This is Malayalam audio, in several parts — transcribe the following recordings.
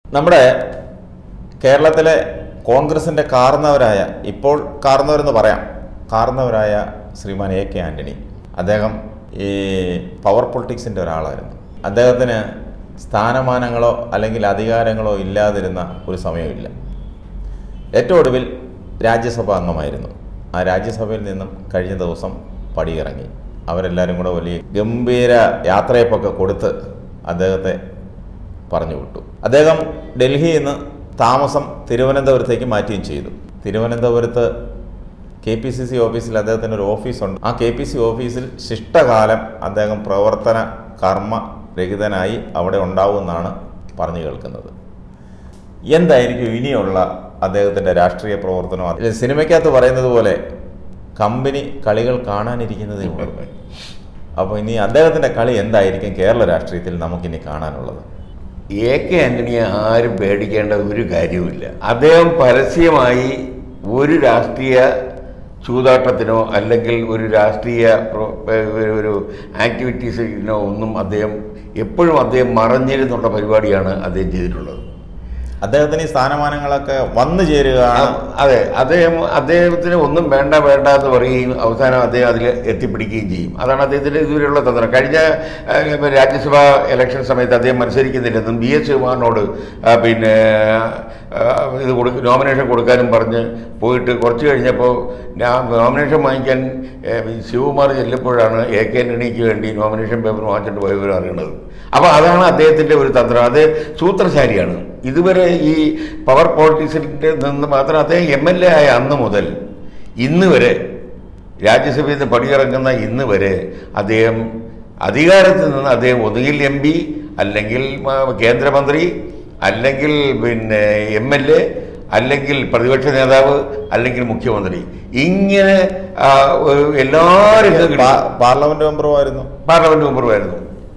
നമ്മുടെ കേരളത്തിലെ കോൺഗ്രസിൻ്റെ കാർന്നവരായ ഇപ്പോൾ കാർന്നവരെന്ന് പറയാം കാർന്നവരായ ശ്രീമാൻ എ കെ ആൻ്റണി അദ്ദേഹം ഈ പവർ പൊളിറ്റിക്സിൻ്റെ ഒരാളായിരുന്നു അദ്ദേഹത്തിന് സ്ഥാനമാനങ്ങളോ അല്ലെങ്കിൽ അധികാരങ്ങളോ ഇല്ലാതിരുന്ന ഒരു സമയമില്ല ഏറ്റവും ഒടുവിൽ രാജ്യസഭാ അംഗമായിരുന്നു ആ രാജ്യസഭയിൽ നിന്നും കഴിഞ്ഞ ദിവസം പടിയിറങ്ങി അവരെല്ലാവരും കൂടെ വലിയ ഗംഭീര യാത്രയപ്പൊക്കെ കൊടുത്ത് അദ്ദേഹത്തെ പറഞ്ഞു വിട്ടു അദ്ദേഹം ഡൽഹിയിൽ നിന്ന് താമസം തിരുവനന്തപുരത്തേക്ക് മാറ്റുകയും ചെയ്തു തിരുവനന്തപുരത്ത് കെ പി സി സി ഓഫീസിൽ അദ്ദേഹത്തിന് ഒരു ഓഫീസുണ്ട് ആ കെ പി സി ഓഫീസിൽ ശിഷ്ടകാലം അദ്ദേഹം പ്രവർത്തന കർമ്മ രഹിതനായി അവിടെ ഉണ്ടാവുമെന്നാണ് പറഞ്ഞു കേൾക്കുന്നത് എന്തായിരിക്കും ഇനിയുള്ള അദ്ദേഹത്തിൻ്റെ രാഷ്ട്രീയ പ്രവർത്തനം അതിൽ സിനിമയ്ക്കകത്ത് പറയുന്നത് പോലെ കമ്പനി കളികൾ കാണാനിരിക്കുന്നതേ ഉള്ളൂ അപ്പോൾ ഇനി അദ്ദേഹത്തിൻ്റെ കളി എന്തായിരിക്കും കേരള രാഷ്ട്രീയത്തിൽ നമുക്കിനി കാണാനുള്ളത് എ കെ ആന്റണിയെ ആരും പേടിക്കേണ്ട ഒരു കാര്യവുമില്ല അദ്ദേഹം പരസ്യമായി ഒരു രാഷ്ട്രീയ ചൂതാട്ടത്തിനോ അല്ലെങ്കിൽ ഒരു രാഷ്ട്രീയ പ്രോ- ഒരു- ഒരു ആക്ടിവിറ്റീസിനോ ഒന്നും അദ്ദേഹം എപ്പോഴും അദ്ദേഹം മറഞ്ഞിരുന്നുള്ള പരിപാടിയാണ് അദ്ദേഹം ചെയ്തിട്ടുള്ളത് അദ്ദേഹത്തിന് ഈ സ്ഥാനമാനങ്ങളൊക്കെ വന്നു ചേരുകയാണ് ആ, അതെ അദ്ദേഹം അദ്ദേഹത്തിന് ഒന്നും വേണ്ട വേണ്ട എന്ന് പറയുകയും അവസാനം അദ്ദേഹം അതിൽ എത്തിപ്പിടിക്കുകയും ചെയ്യും അതാണ് അദ്ദേഹത്തിൻ്റെ ഇതുവരെയുള്ള തന്ത്രം കഴിഞ്ഞ ആ, ഇപ്പൊ രാജ്യസഭാ ഇലക്ഷൻ സമയത്ത് അദ്ദേഹം മത്സരിക്കുന്നില്ലെന്നും ബി എസ് ശിവകുമാറിനോട് ആ, പിന്നെ ആ, ഇത് കൊടുക്ക നോമിനേഷൻ കൊടുക്കാനും പറഞ്ഞ് പോയിട്ട് കുറച്ച് കഴിഞ്ഞപ്പോൾ ഞാൻ നോമിനേഷൻ വാങ്ങിക്കാൻ ഏ, ശിവകുമാർ ചെല്ലുമ്പോഴാണ് എ കെ ആന്റണിക്ക് വേണ്ടി നോമിനേഷൻ പേപ്പർ വാങ്ങിച്ചിട്ട് പോയവർ അറിയണത് അപ്പോൾ അതാണ് അദ്ദേഹത്തിൻ്റെ ഒരു തന്ത്രം അത് സൂത്രശാലിയാണ് ഇതുവരെ ഈ പവർ പോളിറ്റിക്സിൻ്റെ നിന്ന് മാത്രം അദ്ദേഹം എം എൽ എ ആയ അന്ന് മുതൽ ഇന്ന് വരെ രാജ്യസഭയിൽ നിന്ന് പടിയിറങ്ങുന്ന ഇന്ന് വരെ അദ്ദേഹം അധികാരത്തിൽ നിന്ന് അദ്ദേഹം ഒന്നുകിൽ എം പി അല്ലെങ്കിൽ ആ, കേന്ദ്രമന്ത്രി അല്ലെങ്കിൽ പിന്നെ എം എൽ എ അല്ലെങ്കിൽ പ്രതിപക്ഷ നേതാവ് അല്ലെങ്കിൽ മുഖ്യമന്ത്രി ഇങ്ങനെ ആ, ഒരു എല്ലാ രംഗങ്ങളിലും പാ- പാർലമെന്റ് മെമ്പറുമായിരുന്നു പാർലമെന്റ് മെമ്പറുമായിരുന്നു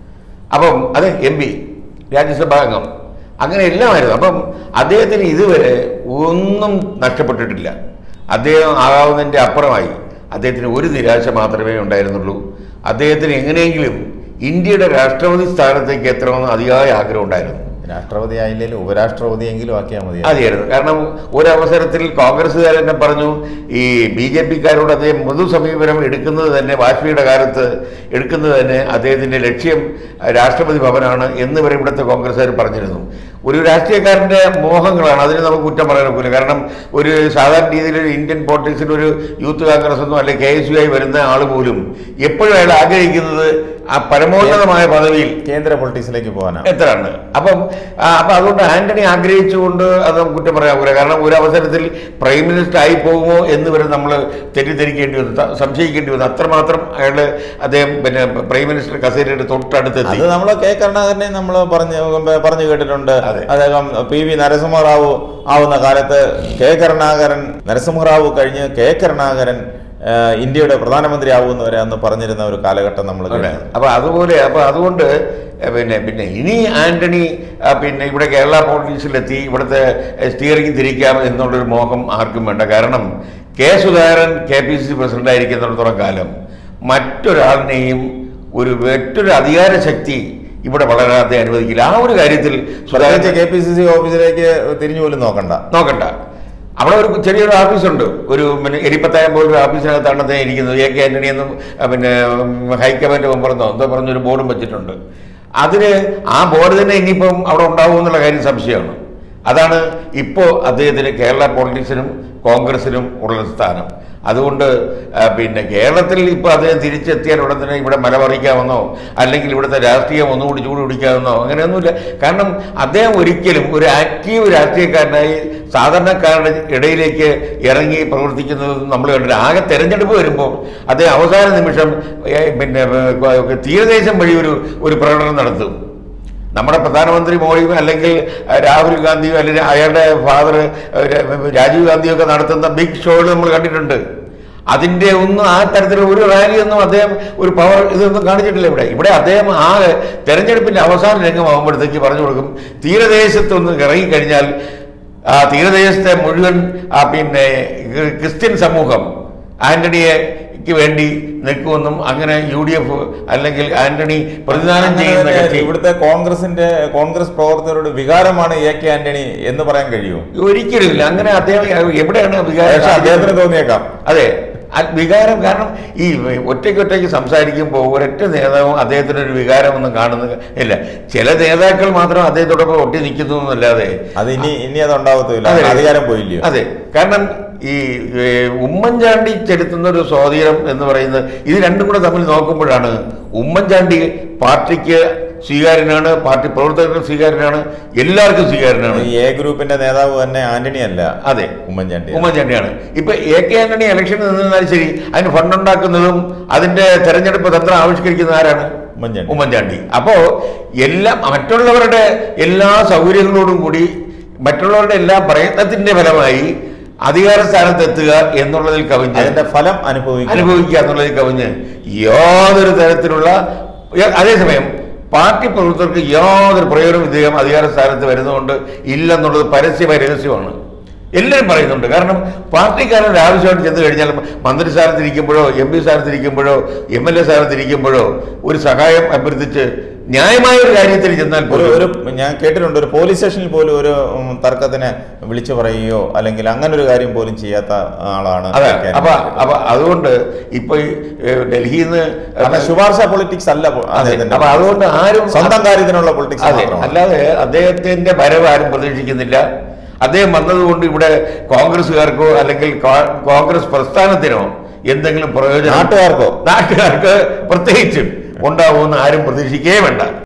അപ്പം അതെ എം പി രാജ്യസഭാ അംഗം അങ്ങനെ എല്ലാമായിരുന്നു അപ്പം അദ്ദേഹത്തിന് ഇതുവരെ ഒന്നും നഷ്ടപ്പെട്ടിട്ടില്ല അദ്ദേഹം ആകാവുന്നതിൻ്റെ അപ്പുറമായി അദ്ദേഹത്തിന് ഒരു നിരാശ മാത്രമേ ഉണ്ടായിരുന്നുള്ളൂ അദ്ദേഹത്തിന് എങ്ങനെയെങ്കിലും ഇന്ത്യയുടെ രാഷ്ട്രപതി സ്ഥാനത്തേക്ക് എത്തണമെന്ന് അതിയായ ആഗ്രഹം ഉണ്ടായിരുന്നു രാഷ്ട്രപതി ആയില്ലെങ്കിൽ ഉപരാഷ്ട്രപതിയെങ്കിലും ആക്കിയാൽ മതി അതെയായിരുന്നു കാരണം ഒരവസരത്തിൽ കോൺഗ്രസ്സുകാർ തന്നെ പറഞ്ഞു ഈ ബി ജെ പിക്കാരോട് അദ്ദേഹം മൃദു സമീപനം എടുക്കുന്നത് തന്നെ വാജ്പേയിയുടെ കാലത്ത് എടുക്കുന്നത് തന്നെ അദ്ദേഹത്തിൻ്റെ ലക്ഷ്യം രാഷ്ട്രപതി ഭവനാണ് എന്ന് വരെ ഇവിടുത്തെ കോൺഗ്രസ്സുകാർ പറഞ്ഞിരുന്നു ഒരു രാഷ്ട്രീയക്കാരൻ്റെ മോഹങ്ങളാണ് അതിന് നമുക്ക് കുറ്റം പറയാൻ ഒക്കില്ല കാരണം ഒരു സാധാരണ രീതിയിൽ ഒരു ഇന്ത്യൻ പോളിറ്റിക്സിൽ ഒരു യൂത്ത് കോൺഗ്രസ് ഒന്നും അല്ലെങ്കിൽ കെ എസ് യു ആയി വരുന്ന ആൾ പോലും എപ്പോഴും അയാൾ ആഗ്രഹിക്കുന്നത് ആ പരമോന്നതമായ പദവിയിൽ കേന്ദ്ര പൊളിറ്റിക്സിലേക്ക് പോകാനാണ് എത്രയാണ് അപ്പം ആ, അപ്പം അതുകൊണ്ട് ആന്റണി ആഗ്രഹിച്ചുകൊണ്ട് അത് നമുക്ക് കുറ്റം പറയാൻ പോകില്ല കാരണം ഒരു അവസരത്തിൽ പ്രൈം മിനിസ്റ്റർ ആയി പോകുമോ എന്ന് വരെ നമ്മൾ തെറ്റിദ്ധരിക്കേണ്ടി വന്നു ത- സംശയിക്കേണ്ടി വന്നു അത്രമാത്രം അയാൾ അദ്ദേഹം പിന്നെ പ്രൈം മിനിസ്റ്റർ കസേരയുടെ തൊട്ടടുത്തെത്തി അത് നമ്മൾ കെ കരുണാകരനെ നമ്മൾ പറഞ്ഞു പറഞ്ഞു കേട്ടിട്ടുണ്ട് അതെ. അദ്ദേഹം പി വി നരസിംഹറാവു ആവുന്ന കാലത്ത് കെ കരുണാകരൻ നരസിംഹറാവു കഴിഞ്ഞ് കെ കരുണാകരൻ ആ, ഇന്ത്യയുടെ പ്രധാനമന്ത്രി ആവുന്നവരെ അന്ന് പറഞ്ഞിരുന്ന ഒരു കാലഘട്ടം നമ്മൾ അതെ. അപ്പൊ അതുപോലെ അപ്പൊ അതുകൊണ്ട് എ, പിന്നെ പിന്നെ ഇനി ആന്റണി ആ, പിന്നെ ഇവിടെ കേരള പോളിറ്റിക്സിലെത്തി ഇവിടുത്തെ സ്റ്റിയറിംഗ് തിരിക്കാം എന്നുള്ളൊരു മോഹം ആർക്കും വേണ്ട കാരണം K Sudhakaran K P C C president ആയിരിക്കുന്നിടത്തോളം കാലം മറ്റൊരാളിനെയും ഒരു മറ്റൊരു അധികാര ശക്തി ഇവിടെ വളരാതെ അനുവദിക്കില്ല ആ ഒരു കാര്യത്തിൽ സുധാകരൻ പ്രത്യേകിച്ച് കെ പി സി സി ഓഫീസിലേക്ക് തിരിഞ്ഞു പോലും നോക്കണ്ട നോക്കണ്ട അവിടെ ഒരു ചെറിയൊരു ഓഫീസുണ്ട് ഒരു പിന്നെ എലിപ്പത്തായം പോലൊരു ഓഫീസിനകത്താണ് അദ്ദേഹം ഇരിക്കുന്നത് എ കെ ആന്റണി എന്നും ആ, പിന്നെ ഉം, ഹൈക്കമാൻഡ് മെമ്പറെന്നോ എന്തോ പറഞ്ഞൊരു ബോർഡും വെച്ചിട്ടുണ്ട് അതിന് ആ ബോർഡ് തന്നെ ഇനിയിപ്പം അവിടെ ഉണ്ടാവും എന്നുള്ള കാര്യം സംശയമാണ് അതാണ് ഇപ്പോൾ അദ്ദേഹത്തിന് കേരള പോളിറ്റിക്സിനും കോൺഗ്രസിനും ഉള്ള സ്ഥാനം അതുകൊണ്ട് ആ, പിന്നെ കേരളത്തിൽ ഇപ്പോൾ അദ്ദേഹം തിരിച്ചെത്തിയാൽ ഉടൻ തന്നെ ഇവിടെ മലമറിക്കാമെന്നോ അല്ലെങ്കിൽ ഇവിടുത്തെ രാഷ്ട്രീയം ഒന്നുകൂടി ചൂട് പിടിക്കാമെന്നോ അങ്ങനെയൊന്നുമില്ല കാരണം അദ്ദേഹം ഒരിക്കലും ഒരു ആക്റ്റീവ് രാഷ്ട്രീയക്കാരനായി സാധാരണക്കാരുടെ ഇടയിലേക്ക് ഇറങ്ങി പ്രവർത്തിക്കുന്നത് നമ്മൾ കണ്ടില്ല ആകെ തെരഞ്ഞെടുപ്പ് വരുമ്പോൾ അദ്ദേഹം അവസാന നിമിഷം ഏ, പിന്നെ ഏ, തീരദേശം വഴി ഒരു ഒരു പ്രകടനം നടത്തും നമ്മുടെ പ്രധാനമന്ത്രി മോഡിയും അല്ലെങ്കിൽ അഹ്, രാഹുൽ ഗാന്ധിയും അല്ലെങ്കിൽ അയാളുടെ ഫാദർ രാജീവ് ഗാന്ധിയും ഒക്കെ നടത്തുന്ന ബിഗ് ഷോകൾ നമ്മൾ കണ്ടിട്ടുണ്ട് അതിൻ്റെ ഒന്നും ആ തരത്തിലുള്ള ഒരു റാലിയൊന്നും അദ്ദേഹം ഒരു പവർ ഇതൊന്നും കാണിച്ചിട്ടില്ല ഇവിടെ ഇവിടെ അദ്ദേഹം ആ തെരഞ്ഞെടുപ്പിൻ്റെ അവസാന രംഗമാകുമ്പോഴത്തേക്ക് പറഞ്ഞു കൊടുക്കും തീരദേശത്തൊന്ന് ഇറങ്ങിക്കഴിഞ്ഞാൽ ആ തീരദേശത്തെ മുഴുവൻ ആ പിന്നെ ക്രിസ്ത്യൻ സമൂഹം ആന്റണിയെ ആന്റണിക്ക് വേണ്ടി നിൽക്കുമെന്നും അങ്ങനെ യു ഡി എഫ് അല്ലെങ്കിൽ ആന്റണി പ്രതിദാനം അങ്ങനെ ചെയ്യുന്ന തന്നെ കക്ഷി ഇവിടുത്തെ കോൺഗ്രസിന്റെ കോൺഗ്രസ് പ്രവർത്തകരുടെ വികാരമാണ് എ കെ ആന്റണി എന്ന് പറയാൻ കഴിയുമോ ഒരിക്കലുമില്ല അങ്ങനെ അദ്ദേഹം എവിടെയാണ് പക്ഷെ വികാരം അദ്ദേഹത്തിന് തോന്നിയേക്കാം അതെ ആ വികാരം കാരണം ഈ ഒറ്റയ്ക്ക് ഒറ്റയ്ക്ക് സംസാരിക്കുമ്പോൾ ഒരൊറ്റ നേതാവും അദ്ദേഹത്തിന് ഒരു വികാരമൊന്നും കാണുന്ന ഇല്ല ചില നേതാക്കൾ മാത്രം അദ്ദേഹത്തോടൊപ്പം ഒട്ടി നിൽക്കുന്നു എന്നല്ലാതെ അത് ഇനി ഇനി അത് ഉണ്ടാവത്തില്ല അതെ. അധികാരം പോയില്ലയോ അതെ കാരണം ഈ ഏ, ഉമ്മൻചാണ്ടി ചെലുത്തുന്ന ഒരു സ്വാധീനം എന്ന് പറയുന്നത് ഇത് രണ്ടും കൂടെ തമ്മിൽ നോക്കുമ്പോഴാണ് ഉമ്മൻചാണ്ടി പാർട്ടിക്ക് സ്വീകാര്യനാണ് പാർട്ടി പ്രവർത്തകർക്ക് സ്വീകാര്യനാണ് എല്ലാവർക്കും സ്വീകാര്യനാണ് ഈ എ ഗ്രൂപ്പിന്റെ നേതാവ് തന്നെ ആന്റണി അല്ല അതെ ഉമ്മൻചാണ്ടി ഉമ്മൻചാണ്ടിയാണ് ഇപ്പൊ എ കെ ആന്റണി ഇലക്ഷന് നിന്നാൽ ശരി അതിന് ഫണ്ട് ഉണ്ടാക്കുന്നതും അതിന്റെ തെരഞ്ഞെടുപ്പ് തന്ത്രം ആവിഷ്കരിക്കുന്ന ആരാണ് ഉമ്മൻചാണ്ടി ഉമ്മൻചാണ്ടി അപ്പോ എല്ലാം മറ്റുള്ളവരുടെ എല്ലാ സൗകര്യങ്ങളോടും കൂടി മറ്റുള്ളവരുടെ എല്ലാ പ്രയത്നത്തിന്റെ ഫലമായി അധികാര സ്ഥാനത്തെത്തുക എന്നുള്ളതിൽ കവിഞ്ഞ് അതിന്റെ ഫലം അനുഭവിക്കും അനുഭവിക്കുക എന്നുള്ളതിൽ കവിഞ്ഞ് യാതൊരു തരത്തിലുള്ള അതേസമയം പാർട്ടി പ്രവർത്തകർക്ക് യാതൊരു പ്രയോജനം ഇദ്ദേഹം അധികാര സ്ഥാനത്ത് വരുന്നതുകൊണ്ട് ഇല്ലെന്നുള്ളത് പരസ്യമായ രഹസ്യമാണ് എല്ലാവരും പറയുന്നുണ്ട് കാരണം പാർട്ടിക്കാരുടെ ആവശ്യമായിട്ട് ചെന്ന് കഴിഞ്ഞാൽ മന്ത്രി സ്ഥാനത്തിരിക്കുമ്പോഴോ എം പി സ്ഥാനത്തിരിക്കുമ്പോഴോ എം എൽ എ സ്ഥാനത്തിരിക്കുമ്പോഴോ ഒരു സഹായം അഭ്യർത്ഥിച്ച് ന്യായമായ ഒരു കാര്യത്തിൽ ചെന്നാൽ ഒരു പോലും ഒരു ഞാൻ കേട്ടിട്ടുണ്ട് ഒരു പോലീസ് സ്റ്റേഷനിൽ പോലും ഒരു ഉം, തർക്കത്തിന് വിളിച്ചു പറയുകയോ അല്ലെങ്കിൽ അങ്ങനെ ഒരു കാര്യം പോലും ചെയ്യാത്ത ആളാണ് അതെ കെ. അപ്പൊ അപ്പൊ അതുകൊണ്ട് ഇപ്പൊ ഈ, ഏഹ്, ഡൽഹിയിൽ നിന്ന് കാരണം ശുപാർശ പൊളിറ്റിക്സ് അല്ല പൊ- അതെ അദ്ദേഹത്തിന്റെ അപ്പൊ അതുകൊണ്ട് ആരും സ്വന്തം കാര്യത്തിനുള്ള പൊളിറ്റിക്സ് അതെ മാത്രമാണ് അല്ലാതെ അദ്ദേഹത്തിന്റെ വരവ് ആരും പ്രതീക്ഷിക്കുന്നില്ല അദ്ദേഹം വന്നതുകൊണ്ട് ഇവിടെ കോൺഗ്രസ്സുകാർക്കോ അല്ലെങ്കിൽ കോ- കോൺഗ്രസ് പ്രസ്ഥാനത്തിനോ എന്തെങ്കിലും പ്രയോജനം നാട്ടുകാർക്കോ നാട്ടുകാർക്ക് പ്രത്യേകിച്ചും ഉണ്ടാവുമെന്ന് ആരും പ്രതീക്ഷിക്കേ വേണ്ട